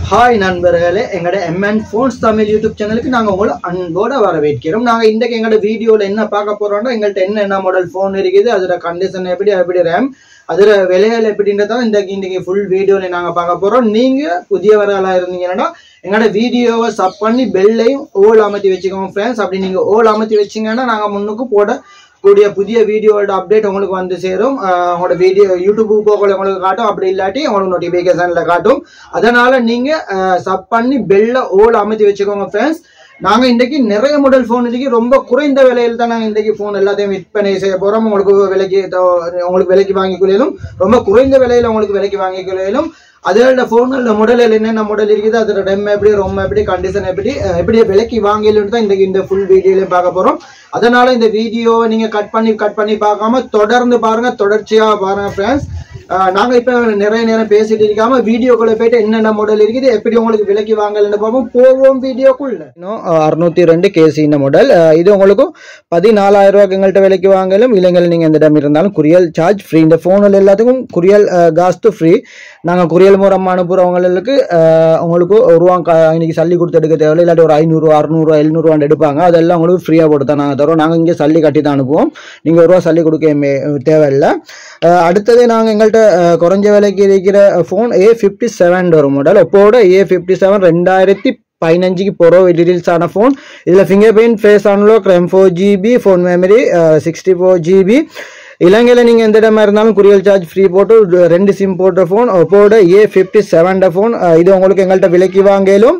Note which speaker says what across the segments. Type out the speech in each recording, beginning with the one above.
Speaker 1: hi நண்பர்களே எங்களோட MN phones Tamil YouTube சேனலுக்கு நாங்கள் உங்களை அன்போட வரவேற்கிறோம் நாங்கள் இன்றைக்கு எங்களோட வீடியோவில் என்ன பார்க்க போகிறோம்னா எங்கள்கிட்ட என்ன என்ன மாடல் ஃபோன் இருக்குது அதோட கண்டிஷன் எப்படி எப்படி ரேம் அதோட விலைகள் எப்படின்றதான் இன்றைக்கு இன்றைக்கி ஃபுல் வீடியோவில் நாங்கள் பார்க்க போகிறோம் நீங்கள் புதியவர்களாக இருந்தீங்கன்னா எங்களோட வீடியோவை சப் பண்ணி பெல்லையும் ஓல் அமர்த்தி வச்சுக்கோங்க ஃப்ரெண்ட்ஸ் அப்படி நீங்கள் ஓல் அமர்த்தி வச்சிங்கன்னா நாங்கள் முன்னுக்கு போட கூடிய புதிய வீடியோவோட அப்டேட் உங்களுக்கு வந்து சேரும் அஹ் உங்களோட வீடியோ யூடியூப் போகல உங்களுக்கு காட்டும் அப்படி இல்லாட்டி உங்களுக்கு நோட்டிஃபிகேஷனில் காட்டும் அதனால நீங்கள் சப் பண்ணி பெல்ல ஓல் அமைத்து வச்சுக்கோங்க ஃப்ரெண்ட்ஸ் நாங்கள் இன்றைக்கி நிறைய மாடல் ஃபோன் இருக்கு ரொம்ப குறைந்த விலையில் தான் நாங்கள் இன்றைக்கி ஃபோன் எல்லாத்தையும் விற்பனை செய்ய போகிறோம் உங்களுக்கு விலைக்கு த- உங்களுக்கு விலைக்கு வாங்கி கொள்ளையிலும் ரொம்ப குறைந்த விலையில் உங்களுக்கு விலைக்கு வாங்கி கொள்ளையிலும் அதோட ஃபோனோட மாடலில் என்னென்ன மாடல் இருக்குது அதோட ரெம் எப்படி ரொம்ப எப்படி கண்டிஷன் எப்படி அஹ் எப்படி விலைக்கு வாங்கலுன்னு தான் இன்றைக்கி இந்த ஃபுல் வீடியோலையும் பார்க்க போகிறோம் அதனால இந்த வீடியோவை நீங்கள் கட் பண்ணி கட் பண்ணி பார்க்காம தொடர்ந்து பாருங்க தொடர்ச்சியாக பாருங்க ஃப்ரெண்ட்ஸ் நாங்கள் இப்போ நிறைய நேரம் பேசிட்டு இருக்காம வீடியோக்குள்ள போயிட்டு என்னென்ன மாடல் இருக்குது எப்படி உங்களுக்கு விலைக்கு வாங்கலன்னு பார்ப்போம் போவோம் வீடியோக்குள்ள இன்னும் அறுநூத்தி ரெண்டு கேசி இந்த மாடல் இது உங்களுக்கு பதினாலாயிரம் ரூபாய்க்கு எங்கள்கிட்ட விலைக்கு வாங்கலும் இல்லைங்கள் நீங்கள் எந்த இடம் இருந்தாலும் குரியல் சார்ஜ் ஃப்ரீ இந்த ஃபோனில் எல்லாத்துக்கும் குரியல் காஸ்ட்டு ஃப்ரீ நாங்கள் குரியல் மூலமாக அனுப்புகிறவங்களுக்கு உங்களுக்கு ஒரு ரூபா கா- இன்னைக்கு சல்லி கொடுத்து எடுக்க தேவையில்லை இல்லாட்டி ஒரு ஐநூறு அறுநூறுவா எழுநூறுவான்னு எடுப்பாங்க அதெல்லாம் உங்களுக்கு ஃப்ரீயாக போட்டு தான் நாங்கள் தரோம் நாங்கள் இங்கே சல்லி கட்டி தான் அனுப்புவோம் நீங்கள் ஒரு ரூபா சல்லி கொடுக்க மே- தேவையில்லை அஹ் அடுத்தது நாங்கள் எங்கள்கிட்ட அஹ், குறைஞ்ச விலைக்கு இருக்கிற ஃபோன் ஏ ஃபிஃப்டி செவன் ஒரு மாடல் அப்போட ஏ ஃபிஃப்டி செவன் ரெண்டாயிரத்தி பதினஞ்சுக்கு போகிற ரிலீஸ் ஆன ஃபோன் இதில் fingerprint face unlock RAM four GB phone memory sixty four GB இலங்கையில் நீங்கள் எந்த இடமா இருந்தாலும் குரியல் சார்ஜ் ஃப்ரீ போட்டு ரெண்டு சிம் போட்ட ஃபோன் அப்போட ஏ ஃபிஃப்டி செவன் ஃபோன் இது உங்களுக்கு எங்கள்கிட்ட விலைக்கு வாங்கலும்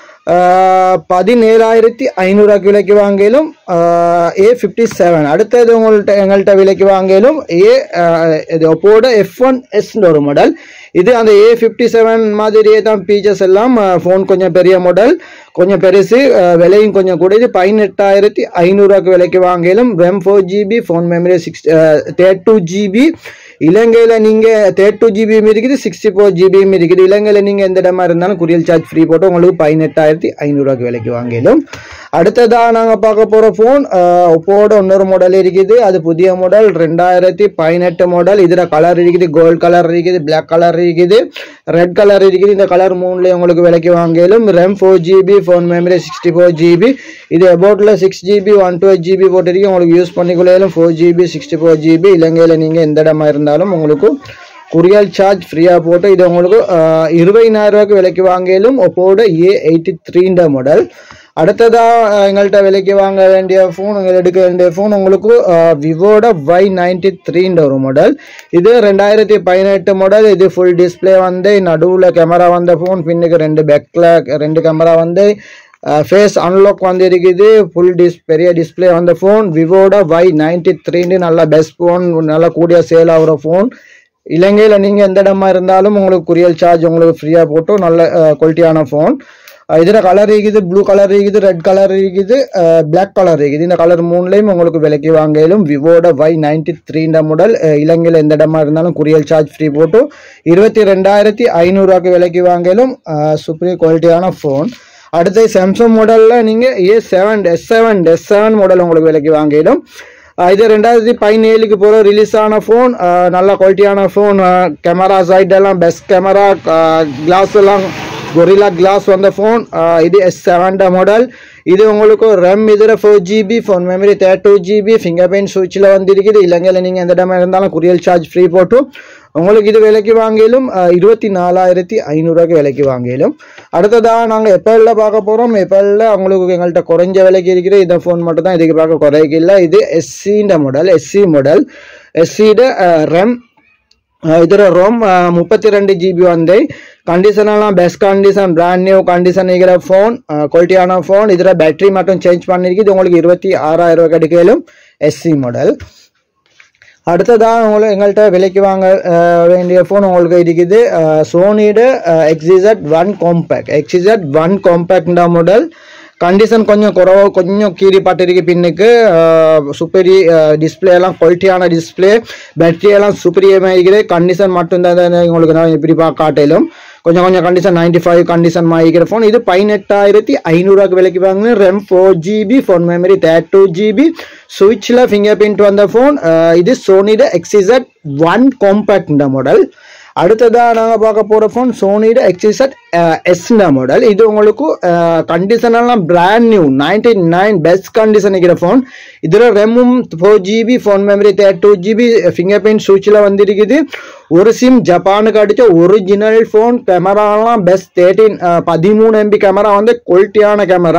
Speaker 1: ஆஹ் பதினேழாயிரத்தி ஐநூறுவாக்கு விலைக்கு வாங்கலும் ஏ ஃபிஃப்டி செவன் அடுத்தது உங்கள்கிட்ட எங்கள்கிட்ட விலைக்கு வாங்கலும் ஏ இது ஒப்போட எஃப் ஒன் எஸ்ன்ற ஒரு மாடல் இது அந்த ஏ ஃபிஃப்டி செவன் மாதிரியே தான் ஃபீச்சர்ஸ் எல்லாம் ஃபோன் கொஞ்சம் பெரிய மாடல் கொஞ்சம் பெருசு ஆஹ் விலையும் கொஞ்சம் கூட இது பதினெட்டாயிரத்தி ஐநூறுவாக்கு விலைக்கு வாங்கலும் RAM four GB phone memory six third two GB இலங்கையில் நீங்கள் தேர்ட் டூ ஜிபியும் இருக்குது சிக்ஸ்டி ஃபோர் ஜிபியும் இருக்குது இலங்கையில் நீங்கள் எந்த இடமா இருந்தாலும் குரியல் சார்ஜ் ஃப்ரீ போட்டு உங்களுக்கு பதினெட்டாயிரத்தி ஐநூறுரூவாக்கு விலைக்கு வாங்கிடும் அடுத்ததாக நாங்கள் பார்க்க போகிற ஃபோன் ஒப்போட இன்னொரு மாடல் இருக்குது அது புதிய மாடல் ரெண்டாயிரத்தி பதினெட்டு மாடல் இதில் கலர் இருக்குது கோல்ட் கலர் இருக்குது பிளாக் கலர் இருக்குது ரெட் கலர் இருக்குது இந்த கலர் மூணுலேயே உங்களுக்கு விலைக்கு வாங்கிலும் RAM four GB phone memory sixty four GB இது அபவுட்டில் six GB one two eight GB போட்டிருக்கு உங்களுக்கு யூஸ் பண்ணிக்கொள்ளையிலும் four GB sixty four GB இலங்கையில் நீங்கள் எந்த இடமா இருந்தாலும் உங்களுக்கு குரியல் சார்ஜ் ஃப்ரீயாக போட்டு இது உங்களுக்கு ஆஹ், இருபதினாயிரம் ரூபாய்க்கு விலைக்கு வாங்கிலும் ஒப்போட ஏ எயிட்டி த்ரீன்ற மாடல் அடுத்ததாக எங்கள்கிட்ட விலைக்கு வாங்க வேண்டிய ஃபோன் எடுக்க வேண்டிய ஃபோன் உங்களுக்கு விவோட ஒய் நைன்டி த்ரீன்ற ஒரு மாடல் இது ரெண்டாயிரத்தி பதினெட்டு மாடல் இது ஃபுல் டிஸ்ப்ளே வந்து நடுவில் கேமரா வந்த ஃபோன் பின்னுக்கு ரெண்டு பேக்கில் ரெண்டு கேமரா வந்து ஃபேஸ் அன்லாக் வந்து இருக்குது ஃபுல் டிஸ் பெரிய டிஸ்ப்ளே வந்த ஃபோன் விவோட ஒய் நைன்டி த்ரீன்னு நல்ல பெஸ்ட் ஃபோன் நல்லா கூடிய சேல் ஆகிற ஃபோன் இலங்கையில் நீங்கள் எந்த இடமா இருந்தாலும் உங்களுக்கு குரியல் சார்ஜ் உங்களுக்கு ஃப்ரீயாக போட்டு நல்ல குவாலிட்டியான ஃபோன் இதில் கலர் இருக்குது ப்ளூ கலர் இருக்குது ரெட் கலர் இருக்குது பிளாக் கலர் இருக்குது இந்த கலர் மூணுலேயும் உங்களுக்கு விலைக்கு வாங்கலும் விவோட ஒய் நைன்டி த்ரீன்ற மாடல் இலங்கையில் எந்த இடமா இருந்தாலும் குரியல் சார்ஜ் ஃப்ரீ போட்டு இருபத்தி ரெண்டாயிரத்தி ஐநூறுரூவாக்கு விலைக்கு வாங்கலும் சூப்பர் குவாலிட்டியான ஃபோன் அடுத்து சாம்சங் மாடலில் நீங்கள் A seven S seven S seven model உங்களுக்கு விலைக்கு வாங்கிடும் அஹ் இது ரெண்டாயிரத்தி பதினேழுக்கு போகிற ரிலீஸ் ஆன ஃபோன் நல்ல குவாலிட்டியான ஃபோன் கேமரா சைட் எல்லாம் பெஸ்ட் கேமரா கிளாஸ் எல்லாம் கொரிலா கிளாஸ் வந்த ஃபோன் இது எஸ் செவன் மாடல் இது உங்களுக்கு ரெம் இதில் four GB phone memory thirty two GB finger print சுவிட்சில் வந்திருக்குது இலங்கையில் நீங்கள் எந்த இடமா இருந்தாலும் குரியல் சார்ஜ் ஃப்ரீ போட்டு உங்களுக்கு இது விலைக்கு வாங்கிலும் இருபத்தி நாலாயிரத்தி ஐநூறுரூவாக்கு விலைக்கு வாங்கிலும் அடுத்ததாக நாங்கள் எப்போல்ல பார்க்க போகிறோம் எப்போல்ல உங்களுக்கு எங்கள்கிட்ட குறைஞ்ச விலைக்கு இருக்கிற இந்த ஃபோன் மட்டும் தான் இதுக்கு பார்க்க குறைக்கு இல்லை இது எஸ்சின்ற மாடல் எஸ்சி மாடல் எஸ்சியோட ரெம் ಇದರ ರೋಮ್ ಮುಪ್ಪತ್ತಿ ரெண்டு ஜிபி வந்து கண்டிஷன் எல்லாம் best condition brand new condition இருக்கிற ஃபோன் குவாலிட்டியான ஃபோன் இதில் பேட்டரி மட்டும் சேஞ்ச் பண்ணிருக்கு இது உங்களுக்கு இருபத்தி ஆறாயிரம் ரூபாய் கிடைக்கலும் எஸ்சி மாடல் அடுத்ததாக உங்களுக்கு எங்கள்கிட்ட விலைக்கு வாங்க அஹ், வேண்டிய ஃபோன் உங்களுக்கு இருக்குது சோனியோட XZ one compact XZ one காம்பேக்ட்ன்ற மாடல் கண்டிஷன் கொஞ்சம் குறவா கொஞ்சம் கீறி பாட்டிருக்கு பின்னுக்கு சூப்பரி டிஸ்பிளே எல்லாம் குவாலிட்டியான டிஸ்பிளே பேட்டரி எல்லாம் சூப்பரியமாக இருக்குது கண்டிஷன் மட்டும்தான் தான் உங்களுக்கு நான் இப்படி பா காட்டிலும் கொஞ்சம் கொஞ்சம் கண்டிஷன் நைன்டி ஃபைவ் கண்டிஷன் இருக்கிற ஃபோன் இது பதினெட்டாயிரத்தி ஐநூறுரூவாக்கு விலைக்கு வாங்கினேன் RAM four GB phone memory thirty two GB சுவிட்சில் ஃபிங்கர் பிரிண்ட் வந்த ஃபோன் இது சோனியோட எக்ஸிசட் ஒன் காம்பேக்ட் மாடல் அடுத்ததாக நாங்கள் பார்க்க போகிற ஃபோன் சோனியோட எக்ஸிசட் எஸ்னா மாடல் இது உங்களுக்கு கண்டிஷன் எல்லாம் brand new ninety nine best condition இருக்கிற ஃபோன் இதில் ரெமும் four GB phone memory thirty two GB finger print சுவிட்சில் வந்திருக்குது ஒரு சிம் ஜப்பானுக்கு அடித்த ஒரிஜினல் ஃபோன் கேமராலாம் பெஸ்ட் தேர்ட்டின் பதிமூணு எம்பி கேமரா வந்து குவாலிட்டியான கேமரா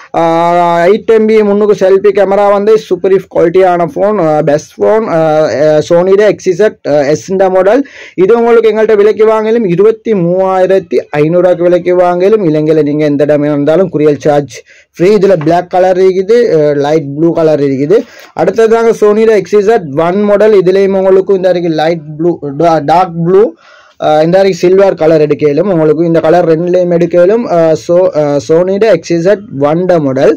Speaker 1: எயிட் எம்பி முன்னுக்கு செல்ஃபி கேமரா வந்து சூப்பர் குவாலிட்டியான ஃபோன் பெஸ்ட் ஃபோன் சோனியோட எக்ஸிசட் எஸ்ன்ற மாடல் இது உங்களுக்கு எங்கள்கிட்ட விலைக்கு வாங்கலும் இருபத்தி மூவாயிரத்தி ஐநூறுரூவாக்கு விலைக்கு வாங்கலும் இலங்கையில் நீங்கள் எந்த இடம் இருந்தாலும் குரியல் சார்ஜ் ஃப்ரீ இதில் பிளாக் கலர் இருக்குது லைட் ப்ளூ கலர் இருக்குது அடுத்ததாங்க சோனியோட எக்ஸிசட் ஒன் மாடல் இதுலேயும் உங்களுக்கு இந்த இருக்கு லைட் ப்ளூ டார்க் ப்ளூ இந்த சில்வர் கலர் எடுக்கலும் உங்களுக்கு இந்த கலர் ரெண்டுலேயும் எடுக்கலும் ஸோ சோனியோட எக்ஸிசட் ஒன்ட மாடல்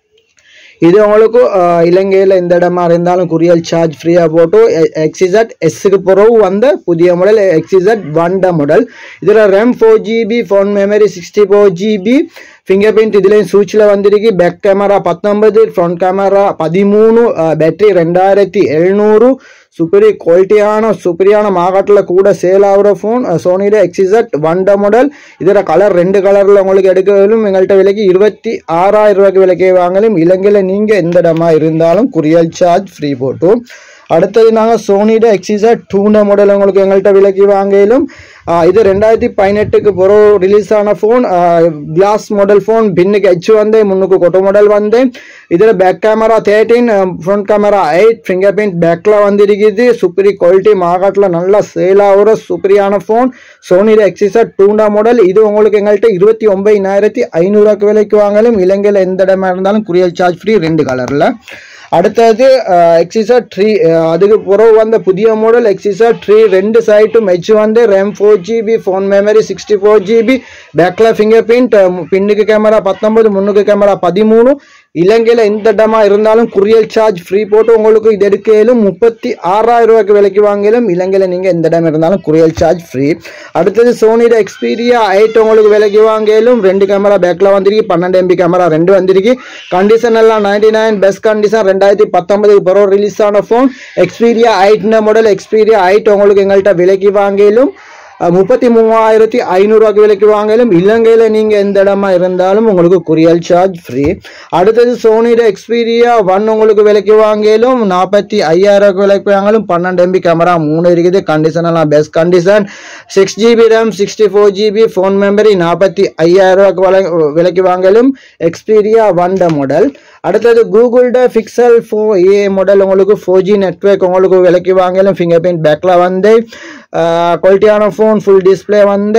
Speaker 1: இது உங்களுக்கு இலங்கையில் எந்த இடமா இருந்தாலும் குரியல் சார்ஜ் ஃப்ரீயாக போட்டு எக்ஸிசட் எஸ்ஸுக்கு பிறகு வந்த புதிய மாடல் எக்ஸிசட் ஒன்ட மாடல் இதில் RAM four GB phone memory sixty four GB finger print இதுலேயும் சூச்சில் வந்திருக்கு பேக் கேமரா பத்தொன்பது ஃப்ரண்ட் கேமரா பதிமூணு பேட்டரி ரெண்டாயிரத்தி எழுநூறு சூப்பரி குவாலிட்டியான சூப்பரியான மார்க்கெட்டில் கூட சேல் ஆகிற ஃபோன் சோனியோட எக்ஸிசட் ஒன்ட மாடல் இதில் கலர் ரெண்டு கலரில் உங்களுக்கு எடுக்கலும் எங்கள்கிட்ட விலைக்கு இருபத்தி ஆறாயிரம் ரூபாய்க்கு விலைக்கு வாங்கலும் இலங்கையில் நீங்கள் எந்த இடமா இருந்தாலும் குரியல் சார்ஜ் ஃப்ரீ போட்டும் அடுத்தது நாங்கள் சோனியோட எக்ஸிசட் டூன மாடல் உங்களுக்கு எங்கள்கிட்ட விலைக்கு வாங்கலும் இது ரெண்டாயிரத்தி பதினெட்டுக்கு பிறகு ரிலீஸ் ஆன ஃபோன் கிளாஸ் மாடல் ஃபோன் பின்னுக்கு ஹெச் வந்து முன்னுக்கு கொட்டை மாடல் வந்து இதில் back camera thirteen front camera eight finger print பேக்கில் வந்துருக்குது சூப்பரி குவாலிட்டி மார்க்கெட்டில் நல்லா சேல் ஆகிற சூப்பரியான ஃபோன் சோனியோட எக்ஸிசட் டூண்டா மாடல் இது உங்களுக்கு எங்கள்கிட்ட இருபத்தி ஒன்பதினாயிரத்தி ஐநூறுவாக்கு விலைக்கு வாங்கலும் இலங்கையில் எந்த இடமா இருந்தாலும் குரியல் சார்ஜ் ஃப்ரீ ரெண்டு கலரில் அடுத்தது எக்ஸிசா த்ரீ அதுக்கு பிறகு வந்த புதிய மாடல் எக்ஸிசா த்ரீ ரெண்டு சைட்டும் ஹெச் வந்து RAM four GB phone memory sixty four GB பேக்கில் ஃபிங்கர் பிரிண்ட் பின்னுக்கு கேமரா பத்தொன்பது முன்னுக்கு கேமரா பதிமூணு இலங்கையில் எந்த இடமா இருந்தாலும் குரியல் சார்ஜ் ஃப்ரீ போட்டு உங்களுக்கு இது எடுக்கலும் முப்பத்தி ஆறாயிரம் ரூபாய்க்கு விலைக்கு வாங்கலும் இலங்கையில் நீங்கள் எந்த இடம் இருந்தாலும் குரியல் சார்ஜ் ஃப்ரீ அடுத்தது சோனியோட எக்ஸ்பீரியா எயிட் உங்களுக்கு விலைக்கு வாங்கலும் ரெண்டு கேமரா பேக்கில் வந்திருக்கு பன்னெண்டு எம்பி கேமரா ரெண்டு வந்திருக்கு கண்டிஷன் எல்லாம் நைன்டி நைன் பெஸ்ட் கண்டிஷன் ரெண்டாயிரத்தி பத்தொன்பதுக்கு பிறகு ரிலீஸ் ஆன ஃபோன் எக்ஸ்பீரியா எயிட்ன மாடல் எக்ஸ்பீரியா எயிட் உங்களுக்கு எங்கள்கிட்ட விலைக்கு வாங்கலும் முப்பத்தி மூவாயிரத்தி ஐநூறுரூவாக்கு விலைக்கு வாங்கலும் இலங்கையில் நீங்கள் எந்த இடமா இருந்தாலும் உங்களுக்கு குரியல் சார்ஜ் ஃப்ரீ அடுத்தது சோனியோட எக்ஸ்பீரியா ஒன் உங்களுக்கு விலைக்கு வாங்கலும் நாற்பத்தி ஐயாயிரம் விலைக்கு வாங்கலும் பன்னெண்டு எம்பி கேமரா மூணு இருக்குது கண்டிஷன் எல்லாம் best condition six GB RAM sixty four GB phone memory நாற்பத்தி ஐயாயிரம் ரூபாய்க்கு விலைக்கு வாங்கலும் எக்ஸ்பீரியா ஒன்ட மாடல் அடுத்தது கூகுள்ட பிக்சல் ஃபோ ஏ மாடல் உங்களுக்கு ஃபோர் ஜி நெட்ஒர்க் உங்களுக்கு விலைக்கு வாங்கலும் ஃபிங்கர் பிரிண்ட் பேக்கில் வந்து குவாலிட்டியான ஃபோன் ஃபுல் டிஸ்பிளே வந்து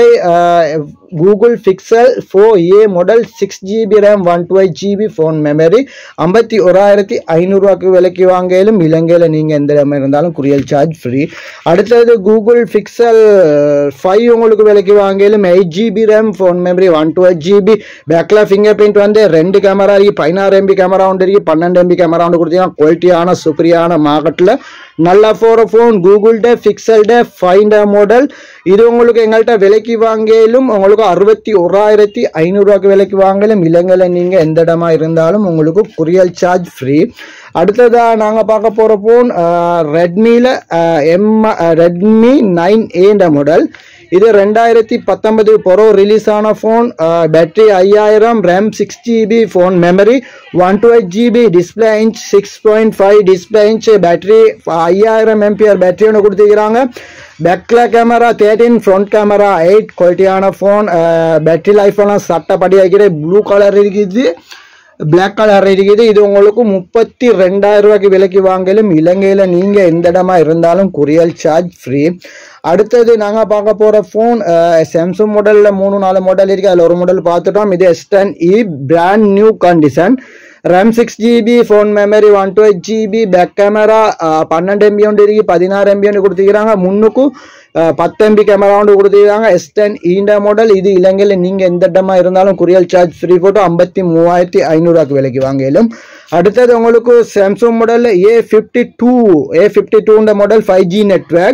Speaker 1: Google Pixel four A model six GB RAM one twelve GB phone memory ஐம்பத்தி ஓராயிரத்தி ஐநூறுரூவாக்கு விலைக்கு வாங்கலும் இலங்கையில் நீங்கள் எந்த இடம் இருந்தாலும் குரியல் சார்ஜ் ஃப்ரீ அடுத்தது கூகுள் பிக்சல் ஃபைவ் உங்களுக்கு விலைக்கு வாங்கலும் eight GB RAM phone memory one twelve GB பேக்கில் ஃபிங்கர் பிரிண்ட் வந்து ரெண்டு கேமரா இருக்கு பதினாறு எம்பி கேமரா ஒன்று இருக்கு பன்னெண்டு எம்பி கேமரா ஒன்று கொடுத்தீங்கன்னா குவாலிட்டியான சூப்பரியான மார்க்கெட்டில் நல்லா போகிற ஃபோன் கூகுள்ட பிக்சல்ட ஃபைண்ட மாடல் இது உங்களுக்கு எங்கள்கிட்ட விலைக்கு வாங்கலும் உங்களுக்கு அறுபத்தி ஓராயிரத்தி ஐநூறுரூவாக்கு விலைக்கு வாங்கலும் இலங்கையில் நீங்கள் எந்த இடமா இருந்தாலும் உங்களுக்கு குரியல் சார்ஜ் ஃப்ரீ அடுத்ததாக நாங்கள் பார்க்க போகிற ஃபோன் ரெட்மியில் எம் ரெட்மி நைன் ஏன்ற மாடல் இது ரெண்டாயிரத்தி பத்தொன்பது பிறகு ரிலீஸ் ஆன ஃபோன் பேட்டரி ஐயாயிரம் RAM six GB phone memory one two eight GB display inch six point five display inch battery ஐயாயிரம் எம்பிஆர் பேட்டரி ஒன்று கொடுத்துக்கிறாங்க பேக்கில் camera thirteen front camera eight குவாலிட்டியான ஃபோன் பேட்டரி லைஃப் எல்லாம் சட்டப்படி வைக்கிற ப்ளூ கலர் இருக்குது பிளாக் கலர் இருக்குது இது உங்களுக்கு முப்பத்தி ரெண்டாயிரம் ரூபாய்க்கு விலைக்கு வாங்கலும் இலங்கையில் நீங்கள் எந்த இடமா இருந்தாலும் குரியல் சார்ஜ் ஃப்ரீ அடுத்தது நாங்கள் பார்க்க போகிற ஃபோன் சாம்சங் மாடலில் மூணு நாலு மாடல் இருக்குது அதில் ஒரு மாடல் பார்த்துட்டோம் இது S ten E brand new condition RAM six GB phone memory one two eight GB back camera பன்னெண்டு எம்பி ஒன்று இருக்கு பதினாறு எம்பி ஒன்று கொடுத்துக்கிறாங்க முன்னுக்கும் பத்து எம்பி கேமரா ஒன்று கொடுத்துக்கிறாங்க எஸ் டென் ஈண்ட மாடல் இது இலங்கையில் நீங்கள் எந்த இடமா இருந்தாலும் குரியல் சார்ஜ் ஃப்ரீ போட்டு ஐம்பத்தி மூவாயிரத்தி ஐநூறுவாக்கு விலைக்கு வாங்கலும் அடுத்தது உங்களுக்கு Samsung model A fifty two A fifty டூன்ற மாடல் ஃபைவ் ஜி நெட்ஒர்க்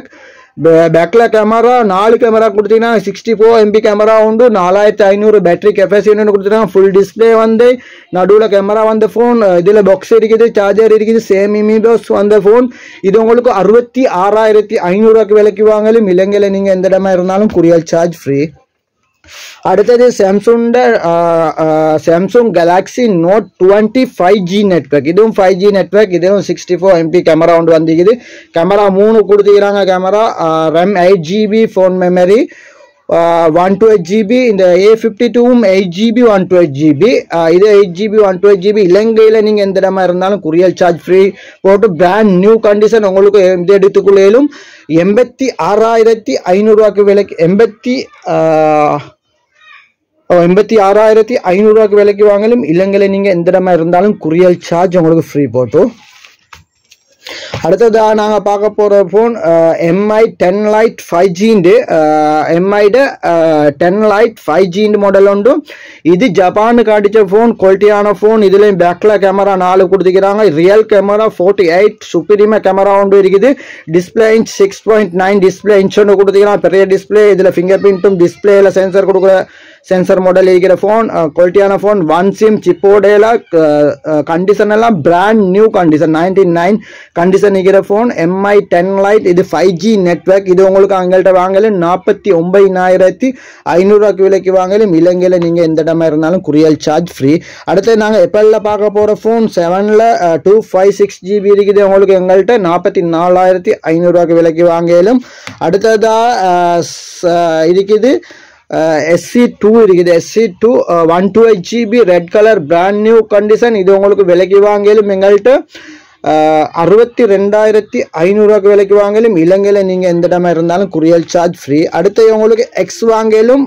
Speaker 1: பேக்கில் கேமரா நாலு கேமரா கொடுத்தீங்கன்னா சிக்ஸ்டி ஃபோர் எம்பி கேமரா உண்டு நாலாயிரத்தி ஐநூறு பேட்டரி கெப்பாசிட்டி கொடுத்துருக்காங்க ஃபுல் டிஸ்பிளே வந்து நடுவில் கேமரா வந்த ஃபோன் இதில் பாக்ஸ் இருக்குது சார்ஜர் இருக்குது சேம் இமிபோஸ் வந்த ஃபோன் இது உங்களுக்கு அறுபத்தி ஆறாயிரத்தி ஐநூறுவாக்கு விலைக்கு வாங்கலும் இலங்கையில் நீங்கள் எந்த இடமா இருந்தாலும் குரியல் சார்ஜ் ஃப்ரீ அடுத்தது சாம்சungட Samsung Galaxy Note twenty five G network இதுவும் ஃபைவ் ஜி நெட்ஒர்க் இதுவும் சிக்ஸ்டி ஃபோர் எம்பி கேமரா ஒன்று வந்துக்குது கேமரா மூணு கொடுத்துக்கிறாங்க camera RAM eight GB phone memory one two eight GB இந்த ஏ ஃபிஃப்டி டூவும் eight GB one two eight GB இது eight GB one two eight GB இலங்கையில் நீங்கள் எந்த இடமா இருந்தாலும் குரியல் சார்ஜ் ஃப்ரீ போட்டு பிராண்ட் நியூ கண்டிஷன் உங்களுக்கு எந்த இடத்துக்குள்ளேயும் எண்பத்தி ஆறாயிரத்தி ஐநூறுரூவாக்கு விலைக்கு எண்பத்தி எண்பத்தி ஆறாயிரத்தி ஐநூறுரூவாக்கு விலைக்கு வாங்கலும் இலங்கையில் நீங்கள் எந்த இடமா இருந்தாலும் குரியல் சார்ஜ் உங்களுக்கு ஃப்ரீ போட்டும் அடுத்ததாக நாங்கள் பார்க்க போகிற phone Mi ten lite five ஜிண்டு எம்ஐட டென் லைட் ஃபைவ் ஜிண்டு மாடல் உண்டு இது ஜப்பானுக்கு அடித்த ஃபோன் குவாலிட்டியான ஃபோன் இதுலேயும் பேக்கில் கேமரா நாலு கொடுத்துக்கிறாங்க ரியல் கேமரா ஃபோர்ட்டி எயிட் சுப்பீரியமாக கேமரா ஒன்று இருக்குது display inch six point nine display inch ஒன்று கொடுத்துக்கிறாங்க பெரிய டிஸ்பிளே இதில் ஃபிங்கர் பிரிண்ட்டும் டிஸ்பிளேயில் சென்சர் கொடுக்குற சென்சர் மாடல் இருக்கிற ஃபோன் குவாலிட்டியான ஃபோன் ஒன் சிம் சிப்போடையில கண்டிஷன் எல்லாம் brand new condition ninety nine condition இருக்கிற ஃபோன் எம்ஐ டென் லைட் இது ஃபைவ் ஜி நெட்ஒர்க் இது உங்களுக்கு அங்கள்கிட்ட வாங்கலும் நாற்பத்தி ஒன்பதினாயிரத்தி ஐநூறுரூவாக்கு விலைக்கு வாங்கலும் இலங்கையில் நீங்கள் எந்த இடமா இருந்தாலும் குரியல் சார்ஜ் ஃப்ரீ அடுத்து நாங்கள் எப்போல்லாம் பார்க்க போகிற ஃபோன் செவனில் டூ ஃபைவ் சிக்ஸ் ஜிபி இருக்குது உங்களுக்கு எங்கள்கிட்ட நாற்பத்தி நாலாயிரத்தி ஐநூறுரூவாக்கு விலைக்கு வாங்கலும் அடுத்ததாக இருக்குது எஸ்சி டூ இருக்குது எஸ்சி two one two eight GB red colour brand new condition இது உங்களுக்கு விலைக்கு வாங்கலும் எங்கள்கிட்ட அறுபத்தி ரெண்டாயிரத்தி ஐநூறுரூவாக்கு விலைக்கு வாங்கலும் இலங்கையில் நீங்கள் எந்த இடமா இருந்தாலும் குரியல் சார்ஜ் ஃப்ரீ அடுத்து உங்களுக்கு எக்ஸ் வாங்கலும்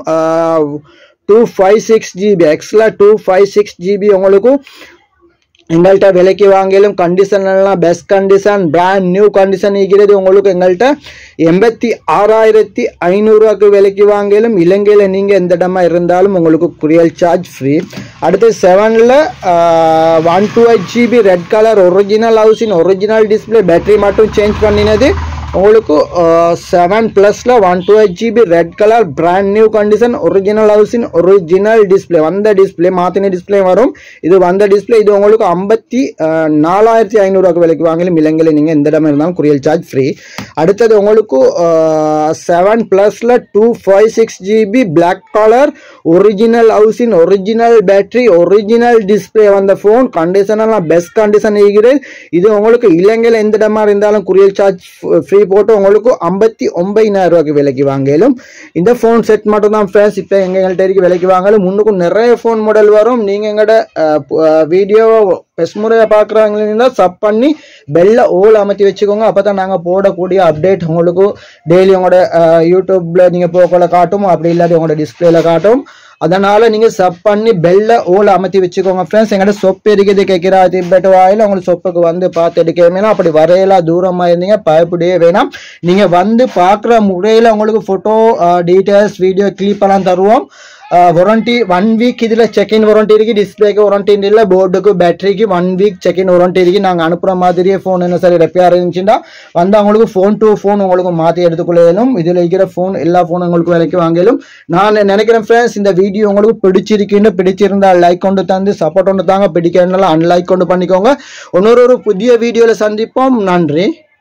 Speaker 1: டூ ஃபைவ் சிக்ஸ் ஜிபி எக்ஸில் டூ ஃபைவ் சிக்ஸ் ஜிபி உங்களுக்கு எங்கள்கிட்ட விலைக்கு வாங்கிலும் கண்டிஷன் எல்லாம் best condition brand new condition இருக்கிறது உங்களுக்கு எங்கள்கிட்ட எண்பத்தி ஆறாயிரத்தி ஐநூறுரூவாக்கு விலைக்கு வாங்கிலும் இலங்கையில் நீங்கள் எந்த இடமா இருந்தாலும் உங்களுக்கு குரியல் சார்ஜ் ஃப்ரீ அடுத்து செவனில் one two eight GB red colour original ஹவுஸின் ஒரிஜினல் டிஸ்பிளே பேட்டரி மட்டும் சேஞ்ச் பண்ணினது உங்களுக்கு செவன் ப்ளஸில் one two eight GB red colour brand new condition original ஹவுஸின் ஒரிஜினல் டிஸ்பிளே வந்த டிஸ்பிளே மாற்றின டிஸ்பிளே வரும் இது வந்த டிஸ்பிளே இது உங்களுக்கு ஐம்பத்தி நாலாயிரத்தி ஐநூறுவாக்கு விலைக்கு வாங்கலும் இலங்கையில் நீங்கள் எந்த இடமா இருந்தாலும் குரியல் சார்ஜ் ஃப்ரீ அடுத்தது உங்களுக்கு செவன் ப்ளஸில் two five six GB black colour original ஹவுஸின் ஒரிஜினல் பேட்டரி ஒரிஜினல் டிஸ்பிளே வந்த ஃபோன் கண்டிஷன் எல்லாம் பெஸ்ட் கண்டிஷன் இருக்கிறது இது உங்களுக்கு இலங்கையில் எந்த இடமா இருந்தாலும் குரியல் சார்ஜ் ஃப்ரீ போட்டு உங்களுக்கு ஐம்பத்தி ஒன்பதினாயிரம் ரூபாய்க்கு விலைக்கு வாங்கலும் இந்த ஃபோன் செட் மட்டும் தான் ஃப்ரெண்ட்ஸ் இப்போ எங்கள்கிட்ட இருக்கு விலைக்கு வாங்கலும் முன்னுக்கும் நிறைய ஃபோன் மாடல் வரும் நீங்கள் எங்களோட வீடியோ பெஸ்ட் முறையாக பார்க்குறாங்கன்னா சப் பண்ணி பெல்ல ஓல் அமர்த்தி வச்சுக்கோங்க அப்போ தான் நாங்கள் போடக்கூடிய அப்டேட் உங்களுக்கு டெய்லி உங்களோட யூடியூப்பில் நீங்கள் போகல காட்டும் அப்படி இல்லாத உங்களோட டிஸ்பிளேல காட்டும் அதனால நீங்க சப் பண்ணி பெல்ல ஓல அமர்த்தி வச்சுக்கோங்க ஃப்ரெண்ட்ஸ் எங்கிட்ட சொப்பு இருக்குது கேட்கிறா திப்பெட்டு வாயில உங்களுக்கு சொப்புக்கு வந்து பார்த்து எடுக்க வேணாம் அப்படி வரையலாம் தூரமா இருந்தீங்க பயப்படவே வேணாம் நீங்க வந்து பார்க்குற முறையில உங்களுக்கு போட்டோ டீட்டெயில்ஸ் வீடியோ கிளிப் எல்லாம் தருவோம் வாரண்டி ஒன் வீக் இதில் செக்இன் வாரண்டி இருக்கு டிஸ்பிளேக்கு வாரண்டி இல்லை போர்டுக்கு பேட்டரிக்கு ஒன் வீக் செக்இன் வாரண்டி இருக்கு நாங்கள் அனுப்புகிற மாதிரியே ஃபோன் என்ன சரி ரெப்பேர் இருந்துச்சுன்னா வந்து அவங்களுக்கு ஃபோன் டு ஃபோன் உங்களுக்கு மாற்றி எடுத்துக்கொள்ளும் இதில் இருக்கிற ஃபோன் எல்லா ஃபோனும் உங்களுக்கு விலைக்கு வாங்கலும் நான் நினைக்கிறேன் ஃப்ரெண்ட்ஸ் இந்த வீடியோ உங்களுக்கு பிடிச்சிருக்குன்னு பிடிச்சிருந்தா லைக் கொண்டு தந்து சப்போர்ட் கொண்டு தாங்க பிடிக்கிறதுனால அன்லைக் கொண்டு பண்ணிக்கோங்க இன்னொரு ஒரு புதிய வீடியோவில் சந்திப்போம் நன்றி